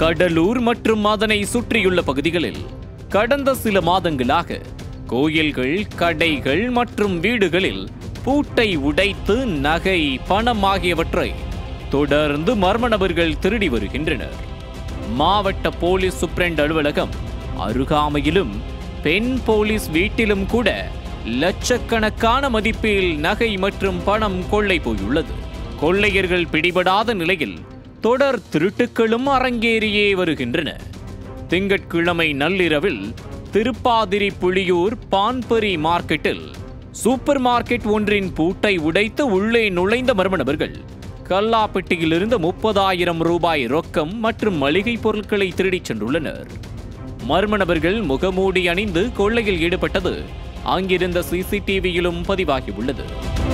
கடலூர் மற்றும் அதனை சுற்றியுள்ள பகுதிகளில் கடந்த சில மாதங்களாக கோயில்கள் கடைகள் மற்றும் வீடுகளில் பூட்டை உடைத்து நகை பணம் ஆகியவற்றை தொடர்ந்து மர்ம நபர்கள் திருடி வருகின்றனர் மாவட்ட போலீஸ் சூப்பரண்ட் அலுவலகம் அருகாமையிலும் பெண் போலீஸ் வீட்டிலும் கூட லட்சக்கணக்கான மதிப்பில் நகை மற்றும் பணம் கொள்ளை போயுள்ளது கொள்ளையர்கள் பிடிபடாத நிலையில் தொடர் திருட்டுக்களும் அரங்கேறியே வருகின்றன திங்கட்கிழமை நள்ளிரவில் திருப்பாதிரி புலியூர் பான்பரி மார்க்கெட்டில் சூப்பர் மார்க்கெட் ஒன்றின் பூட்டை உடைத்து உள்ளே நுழைந்த மர்ம நபர்கள் கல்லாப்பெட்டியிலிருந்து முப்பதாயிரம் ரூபாய் ரொக்கம் மற்றும் மளிகை பொருட்களை திருடிச் சென்றுள்ளனர் மர்ம நபர்கள் முகமூடி அணிந்து கொள்ளையில் ஈடுபட்டது அங்கிருந்த சிசிடிவியிலும் பதிவாகியுள்ளது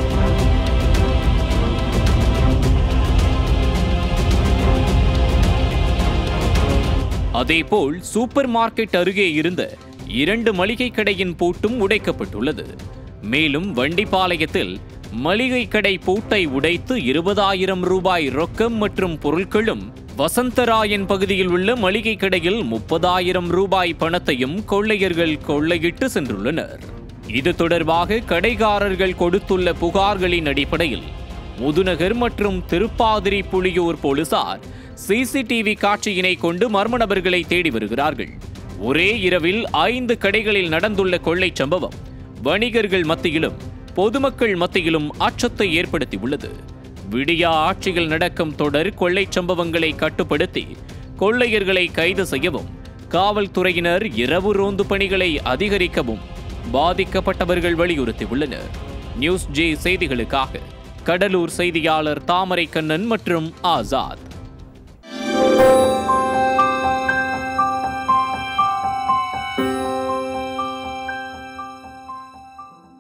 அதேபோல் சூப்பர் மார்க்கெட் அருகே இருந்த இரண்டு மளிகை கடையின் பூட்டும் உடைக்கப்பட்டுள்ளது மேலும் வண்டிப்பாளையத்தில் மளிகை கடை பூட்டை உடைத்து இருபதாயிரம் ரூபாய் ரொக்கம் மற்றும் பொருட்களும் வசந்தராயன் பகுதியில் உள்ள மளிகை கடையில் முப்பதாயிரம் ரூபாய் பணத்தையும் கொள்ளையர்கள் கொள்ளையிட்டு சென்றுள்ளனர் இது தொடர்பாக கடைக்காரர்கள் கொடுத்துள்ள புகார்களின் அடிப்படையில் முதுநகர் மற்றும் திருப்பாதிரி புலியூர் போலீசார் சிசிடிவி காட்சியினை கொண்டு மர்ம நபர்களை தேடி வருகிறார்கள் ஒரே இரவில் ஐந்து கடைகளில் நடந்துள்ள கொள்ளை சம்பவம் வணிகர்கள் மத்தியிலும் பொதுமக்கள் மத்தியிலும் அச்சத்தை ஏற்படுத்தியுள்ளது விடியா ஆட்சியில் நடக்கும் தொடர் கொள்ளை சம்பவங்களை கட்டுப்படுத்தி கொள்ளையர்களை கைது செய்யவும் காவல்துறையினர் இரவு ரோந்து பணிகளை அதிகரிக்கவும் பாதிக்கப்பட்டவர்கள் வலியுறுத்தியுள்ளனர் நியூஸ் ஜே செய்திகளுக்காக கடலூர் செய்தியாளர் தாமரை கண்ணன் மற்றும் ஆசாத்